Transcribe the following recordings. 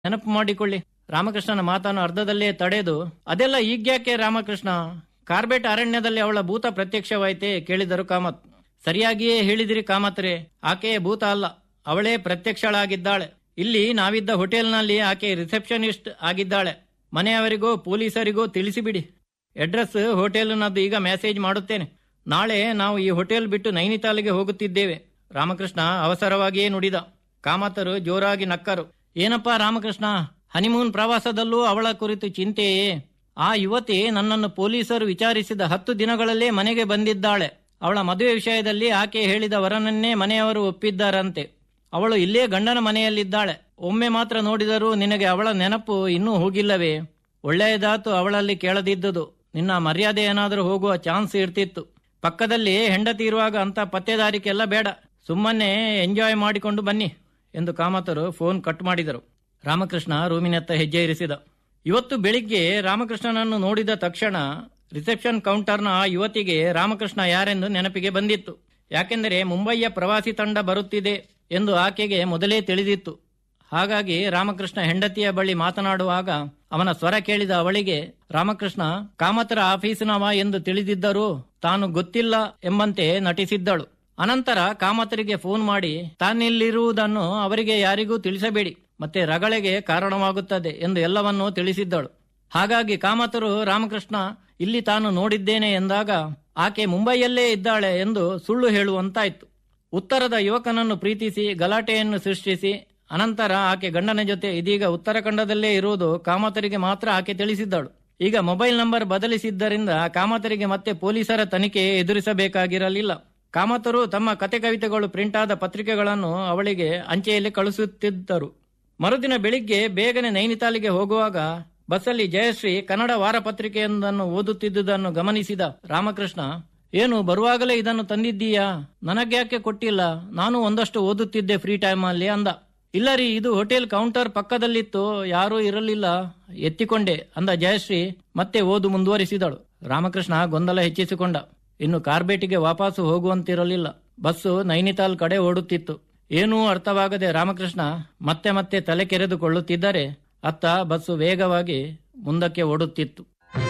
ನೆನಪು ಮಾಡಿಕೊಳ್ಳಿ ರಾಮಕೃಷ್ಣನ ಮಾತನ್ನು ಅರ್ಧದಲ್ಲೇ ತಡೆದು ಅದೆಲ್ಲ ಈಗ್ಯಾಕೆ ರಾಮಕೃಷ್ಣ ಕಾರ್ಬೆಟ್ ಅರಣ್ಯದಲ್ಲಿ ಅವಳ ಭೂತ ಪ್ರತ್ಯಕ್ಷವಾಯ್ತೆ ಕೇಳಿದರು ಕಾಮತ್ ಸರಿಯಾಗಿಯೇ ಹೇಳಿದಿರಿ ಕಾಮತ್ರೆ ಆಕೆಯೇ ಭೂತ ಅಲ್ಲ ಅವಳೇ ಪ್ರತ್ಯಕ್ಷಳಾಗಿದ್ದಾಳೆ ಇಲ್ಲಿ ನಾವಿದ್ದ ಹೋಟೆಲ್ನಲ್ಲಿ ಆಕೆ ರಿಸೆಪ್ಷನಿಸ್ಟ್ ಆಗಿದ್ದಾಳೆ ಮನೆಯವರಿಗೂ ಪೊಲೀಸರಿಗೂ ತಿಳಿಸಿಬಿಡಿ ಅಡ್ರೆಸ್ ಹೋಟೆಲ್ನದ್ದು ಈಗ ಮೆಸೇಜ್ ಮಾಡುತ್ತೇನೆ ನಾಳೆ ನಾವು ಈ ಹೋಟೆಲ್ ಬಿಟ್ಟು ನೈನಿತಾಲಿಗೆ ಹೋಗುತ್ತಿದ್ದೇವೆ ರಾಮಕೃಷ್ಣ ಅವಸರವಾಗಿಯೇ ನುಡಿದ ಕಾಮತರು ಜೋರಾಗಿ ನಕ್ಕರು ಏನಪ್ಪಾ ರಾಮಕೃಷ್ಣ ಹನಿಮೂನ್ ಪ್ರವಾಸದಲ್ಲೂ ಅವಳ ಕುರಿತು ಚಿಂತೆಯೇ ಆ ಯುವತಿ ನನ್ನನ್ನು ಪೊಲೀಸರು ವಿಚಾರಿಸಿದ ಹತ್ತು ದಿನಗಳಲ್ಲೇ ಮನೆಗೆ ಬಂದಿದ್ದಾಳೆ ಅವಳ ಮದುವೆ ವಿಷಯದಲ್ಲಿ ಆಕೆ ಹೇಳಿದ ವರನನ್ನೇ ಮನೆಯವರು ಒಪ್ಪಿದ್ದಾರಂತೆ ಅವಳು ಇಲ್ಲೇ ಗಂಡನ ಮನೆಯಲ್ಲಿದ್ದಾಳೆ ಒಮ್ಮೆ ಮಾತ್ರ ನೋಡಿದರೂ ನಿನಗೆ ಅವಳ ನೆನಪು ಇನ್ನೂ ಹೋಗಿಲ್ಲವೇ ಒಳ್ಳೆಯದಾತು ಅವಳಲ್ಲಿ ಕೇಳದಿದ್ದುದು ನಿನ್ನ ಮರ್ಯಾದೆ ಏನಾದರೂ ಹೋಗುವ ಚಾನ್ಸ್ ಇರ್ತಿತ್ತು ಪಕ್ಕದಲ್ಲಿ ಹೆಂಡತಿ ಇರುವಾಗ ಅಂತ ಪತ್ತೆದಾರಿಕೆಲ್ಲ ಬೇಡ ಸುಮ್ಮನೆ ಎಂಜಾಯ್ ಮಾಡಿಕೊಂಡು ಬನ್ನಿ ಎಂದು ಕಾಮತರು ಫೋನ್ ಕಟ್ ಮಾಡಿದರು ರಾಮಕೃಷ್ಣ ರೂಮಿನತ್ತ ಹೆಜ್ಜೆ ಇರಿಸಿದ ಇವತ್ತು ಬೆಳಿಗ್ಗೆ ರಾಮಕೃಷ್ಣನನ್ನು ನೋಡಿದ ತಕ್ಷಣ ರಿಸೆಪ್ಷನ್ ಕೌಂಟರ್ನ ಆ ಯುವತಿಗೆ ರಾಮಕೃಷ್ಣ ಯಾರೆಂದು ನೆನಪಿಗೆ ಬಂದಿತ್ತು ಯಾಕೆಂದರೆ ಮುಂಬಯಿಯ ಪ್ರವಾಸಿ ತಂಡ ಬರುತ್ತಿದೆ ಎಂದು ಆಕೆಗೆ ಮೊದಲೇ ತಿಳಿದಿತ್ತು ಹಾಗಾಗಿ ರಾಮಕೃಷ್ಣ ಹೆಂಡತಿಯ ಬಳಿ ಮಾತನಾಡುವಾಗ ಅವನ ಸ್ವರ ಕೇಳಿದ ಅವಳಿಗೆ ರಾಮಕೃಷ್ಣ ಕಾಮತರ ಆಫೀಸಿನವ ಎಂದು ತಿಳಿದಿದ್ದರೂ ತಾನು ಗೊತ್ತಿಲ್ಲ ಎಂಬಂತೆ ನಟಿಸಿದ್ದಳು ಅನಂತರ ಕಾಮತರಿಗೆ ಫೋನ್ ಮಾಡಿ ತಾನಿಲ್ಲಿರುವುದನ್ನು ಅವರಿಗೆ ಯಾರಿಗೂ ತಿಳಿಸಬೇಡಿ ಮತ್ತೆ ರಗಳೆಗೆ ಕಾರಣವಾಗುತ್ತದೆ ಎಂದು ಎಲ್ಲವನ್ನೂ ತಿಳಿಸಿದ್ದಳು ಹಾಗಾಗಿ ಕಾಮತರು ರಾಮಕೃಷ್ಣ ಇಲ್ಲಿ ತಾನು ನೋಡಿದ್ದೇನೆ ಎಂದಾಗ ಆಕೆ ಮುಂಬೈಯಲ್ಲೇ ಇದ್ದಾಳೆ ಎಂದು ಸುಳ್ಳು ಹೇಳುವಂತಾಯ್ತು ಉತ್ತರದ ಯುವಕನನ್ನು ಪ್ರೀತಿಸಿ ಗಲಾಟೆಯನ್ನು ಸೃಷ್ಟಿಸಿ ಅನಂತರ ಆಕೆ ಗಂಡನ ಜೊತೆ ಇದೀಗ ಉತ್ತರಾಖಂಡದಲ್ಲೇ ಇರುವುದು ಕಾಮತರಿಗೆ ಮಾತ್ರ ಆಕೆ ತಿಳಿಸಿದ್ದಳು ಈಗ ಮೊಬೈಲ್ ನಂಬರ್ ಬದಲಿಸಿದ್ದರಿಂದ ಕಾಮತರಿಗೆ ಮತ್ತೆ ಪೊಲೀಸರ ತನಿಖೆ ಎದುರಿಸಬೇಕಾಗಿರಲಿಲ್ಲ ಕಾಮತರು ತಮ್ಮ ಕತೆ ಕವಿತೆಗಳು ಪ್ರಿಂಟ್ ಆದ ಪತ್ರಿಕೆಗಳನ್ನು ಅವಳಿಗೆ ಅಂಚೆಯಲ್ಲಿ ಕಳಿಸುತ್ತಿದ್ದರು ಮರುದಿನ ಬೆಳಿಗ್ಗೆ ಬೇಗನೆ ನೈನಿತಾಲಿಗೆ ಹೋಗುವಾಗ ಬಸ್ಸಲ್ಲಿ ಜಯಶ್ರೀ ಕನ್ನಡ ವಾರಪತ್ರಿಕೆಯೊಂದನ್ನು ಓದುತ್ತಿದ್ದುದನ್ನು ಗಮನಿಸಿದ ರಾಮಕೃಷ್ಣ ಏನು ಬರುವಾಗಲೇ ಇದನ್ನು ತಂದಿದ್ದೀಯಾ ನನಗ್ಯಾಕೆ ಕೊಟ್ಟಿಲ್ಲ ನಾನು ಒಂದಷ್ಟು ಓದುತ್ತಿದ್ದೆ ಫ್ರೀ ಟೈಮ್ ಅಲ್ಲಿ ಅಂದ ಇಲ್ಲ ರೀ ಇದು ಹೋಟೆಲ್ ಕೌಂಟರ್ ಪಕ್ಕದಲ್ಲಿತ್ತು ಯಾರೂ ಇರಲಿಲ್ಲ ಎತ್ತಿಕೊಂಡೆ ಅಂದ ಜಯಶ್ರೀ ಮತ್ತೆ ಓದು ಮುಂದುವರಿಸಿದಳು ರಾಮಕೃಷ್ಣ ಗೊಂದಲ ಹೆಚ್ಚಿಸಿಕೊಂಡ ಇನ್ನು ಕಾರ್ಬೇಟಿಗೆ ವಾಪಸ್ಸು ಹೋಗುವಂತಿರಲಿಲ್ಲ ಬಸ್ಸು ನೈನಿತಾಲ್ ಕಡೆ ಓಡುತ್ತಿತ್ತು ಏನೂ ಅರ್ಥವಾಗದೆ ರಾಮಕೃಷ್ಣ ಮತ್ತೆ ಮತ್ತೆ ತಲೆ ಕೆರೆದುಕೊಳ್ಳುತ್ತಿದ್ದರೆ ಅತ್ತ ಬಸ್ಸು ವೇಗವಾಗಿ ಮುಂದಕ್ಕೆ ಓಡುತ್ತಿತ್ತು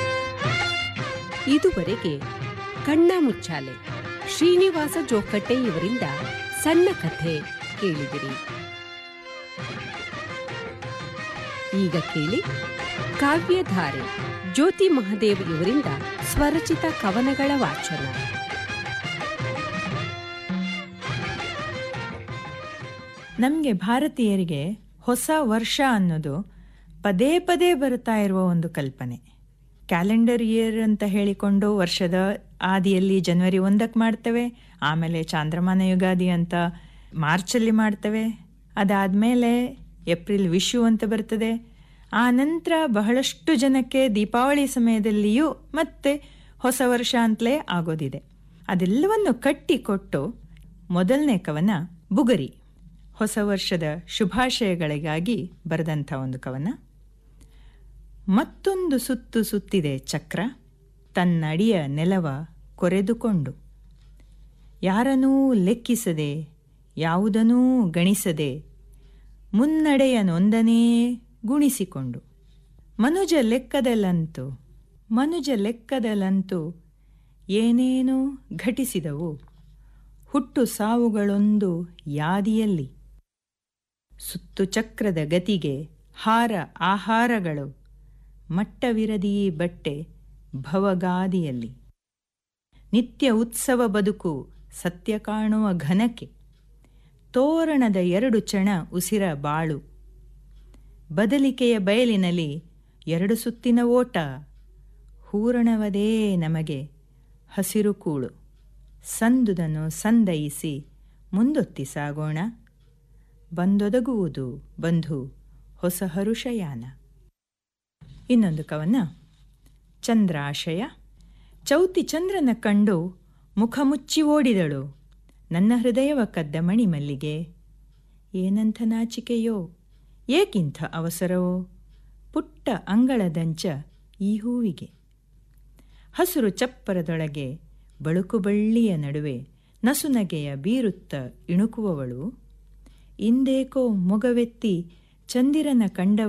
ಇದುವರೆಗೆ ಕಣ್ಣ ಮುಚ್ಚಾಲೆ ಶ್ರೀನಿವಾಸ ಜೋಕಟ್ಟೆ ಇವರಿಂದ ಸಣ್ಣ ಕಥೆ ಕೇಳಿದಿರಿ ಈಗ ಕೇಳಿ ಕಾವ್ಯಧಾರೆ ಜ್ಯೋತಿ ಮಹದೇವ್ ಇವರಿಂದ ಸ್ವರಚಿತ ಕವನಗಳ ವಾಚನ ನಮಗೆ ಭಾರತೀಯರಿಗೆ ಹೊಸ ವರ್ಷ ಅನ್ನೋದು ಪದೇ ಪದೇ ಬರುತ್ತಾ ಇರುವ ಒಂದು ಕಲ್ಪನೆ ಕ್ಯಾಲೆಂಡರ್ ಇಯರ್ ಅಂತ ಹೇಳಿಕೊಂಡು ವರ್ಷದ ಆದಿಯಲ್ಲಿ ಜನವರಿ ಒಂದಕ್ಕೆ ಮಾಡ್ತೇವೆ ಆಮೇಲೆ ಚಾಂದ್ರಮಾನ ಯುಗಾದಿ ಅಂತ ಮಾರ್ಚಲ್ಲಿ ಮಾಡ್ತೇವೆ ಅದಾದಮೇಲೆ ಏಪ್ರಿಲ್ ವಿಶು ಅಂತ ಬರ್ತದೆ ಆ ನಂತರ ಬಹಳಷ್ಟು ಜನಕ್ಕೆ ದೀಪಾವಳಿ ಸಮಯದಲ್ಲಿಯೂ ಮತ್ತೆ ಹೊಸ ವರ್ಷ ಅಂತಲೇ ಆಗೋದಿದೆ ಅದೆಲ್ಲವನ್ನು ಕಟ್ಟಿಕೊಟ್ಟು ಮೊದಲನೇ ಕವನ ಬುಗರಿ ಹೊಸ ವರ್ಷದ ಶುಭಾಶಯಗಳಿಗಾಗಿ ಬರೆದಂಥ ಒಂದು ಕವನ ಮತ್ತೊಂದು ಸುತ್ತು ಸುತ್ತಿದೆ ಚಕ್ರ ತನ್ನಡಿಯ ನೆಲವ ಕೊರೆದುಕೊಂಡು ಯಾರನೂ ಲೆಕ್ಕಿಸದೆ ಯಾವುದನೂ ಗಣಿಸದೆ ಮುನ್ನಡೆಯ ನೊಂದನೇ ಗುಣಿಸಿಕೊಂಡು ಮನುಜ ಲೆಕ್ಕದಲ್ಲಂತೂ ಮನುಜ ಲೆಕ್ಕದಲ್ಲಂತೂ ಏನೇನೋ ಘಟಿಸಿದವು ಹುಟ್ಟು ಸಾವುಗಳೊಂದು ಯಾದಿಯಲ್ಲಿ ಸುತ್ತು ಚಕ್ರದ ಗತಿಗೆ ಹಾರ ಆಹಾರಗಳು ಮಟ್ಟವಿರದಿ ಬಟ್ಟೆ ಭವಗಾದಿಯಲ್ಲಿ ನಿತ್ಯ ಉತ್ಸವ ಬದುಕು ಸತ್ಯ ಕಾಣುವ ಘನಕ್ಕೆ ತೋರಣದ ಎರಡು ಚಣ ಉಸಿರ ಬಾಳು ಬದಲಿಕೆಯ ಬಯಲಿನಲ್ಲಿ ಎರಡು ಸುತ್ತಿನ ಓಟ ಹೂರಣವದೇ ನಮಗೆ ಹಸಿರು ಕೂಳು ಸಂದುದನ್ನು ಸಂದಯಿಸಿ ಮುಂದೊತ್ತಿ ಸಾಗೋಣ ಬಂದೊದಗುವುದು ಬಂಧು ಹೊಸ ಹರುಷಯಾನ ಇನ್ನೊಂದು ಕವನ ಚಂದ್ರಾಶಯ ಚೌತಿ ಚಂದ್ರನ ಕಂಡು ಮುಖ ಮುಚ್ಚಿ ಓಡಿದಳು ನನ್ನ ಹೃದಯವ ಕದ್ದ ಮಣಿಮಲ್ಲಿಗೆ ಏನಂಥ ನಾಚಿಕೆಯೋ ಏಕಿಂಥ ಅವಸರವೋ ಪುಟ್ಟ ಅಂಗಳದಂಚ ಈ ಹೂವಿಗೆ ಹಸುರು ಚಪ್ಪರದೊಳಗೆ ಬಳುಕು ಬಳ್ಳಿಯ ನಡುವೆ ನಸುನಗೆಯ ಬೀರುತ್ತ ಇಣುಕುವವಳು ಇಂದೇಕೋ ಮೊಗವೆತ್ತಿ ಚಂದಿರನ ಕಂಡ